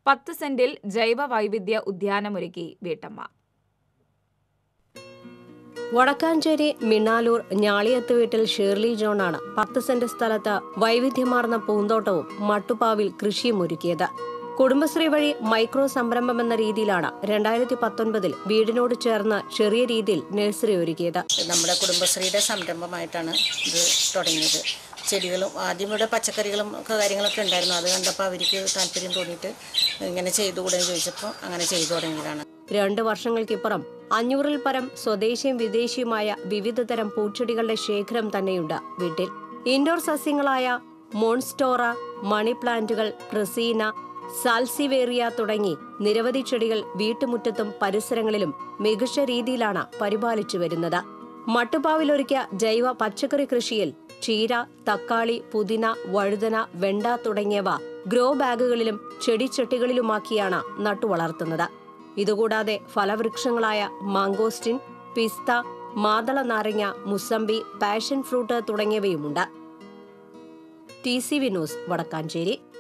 പത്ത് സെന്റിൽ ജൈവ വൈവിധ്യ ഉദ്യാനമൊരുക്കി വീട്ടമ്മ വടക്കാഞ്ചേരി മിണ്ണാലൂർ ഞാളിയത്ത് വീട്ടിൽ ഷേർലി ജോണാണ് പത്ത് സെന്റ് സ്ഥലത്ത് വൈവിധ്യമാർന്ന പൂന്തോട്ടവും മട്ടുപ്പാവിൽ കൃഷിയും ഒരുക്കിയത് കുടുംബശ്രീ വഴി മൈക്രോ സംരംഭം എന്ന രീതിയിലാണ് രണ്ടായിരത്തി പത്തൊൻപതിൽ വീടിനോട് ചേർന്ന് ചെറിയ രീതിയിൽ നഴ്സറി ഒരുക്കിയത് നമ്മുടെ കുടുംബശ്രീയുടെ സംരംഭമായിട്ടാണ് ഇത് തുടങ്ങിയത് ചെടികളും ആദ്യം ഇവിടെ പച്ചക്കറികളും ഒക്കെ കാര്യങ്ങളൊക്കെ ഉണ്ടായിരുന്നു അത് കണ്ടപ്പോൾ അവർക്ക് താല്പര്യം തോന്നിയിട്ട് ഇങ്ങനെ ചെയ്തുകൂടെ എന്ന് ചോദിച്ചപ്പോൾ അങ്ങനെ ചെയ്തു തുടങ്ങിയതാണ് രണ്ട് വർഷങ്ങൾക്കിപ്പുറം അഞ്ഞൂറിൽ പരം സ്വദേശിയും വിദേശിയുമായ വിവിധതരം പൂച്ചെടികളുടെ ശേഖരം തന്നെയുണ്ട് വീട്ടിൽ ഇൻഡോർ സസ്യങ്ങളായ മോൺസ്റ്റോറ മണി പ്ലാന്റുകൾ പ്രസീന സാൽസിവേറിയ തുടങ്ങി നിരവധി ചെടികൾ വീട്ടുമുറ്റത്തും പരിസരങ്ങളിലും മികച്ച രീതിയിലാണ് പരിപാലിച്ചു വരുന്നത് മട്ടുപാവിലൊരുക്കിയ ജൈവ പച്ചക്കറി കൃഷിയിൽ ചീര തക്കാളി പുതിന വഴുതന വെണ്ട തുടങ്ങിയവ ഗ്രോ ബാഗുകളിലും ചെടിച്ചട്ടികളിലുമാക്കിയാണ് നട്ടുവളർത്തുന്നത് ഇതുകൂടാതെ ഫലവൃക്ഷങ്ങളായ മാങ്കോസ്റ്റിൻ പിസ്ത മാതള നാരങ്ങ മുസമ്പി പാഷൻ ഫ്രൂട്ട് തുടങ്ങിയവയുമുണ്ട് T C V news Vadakkanchery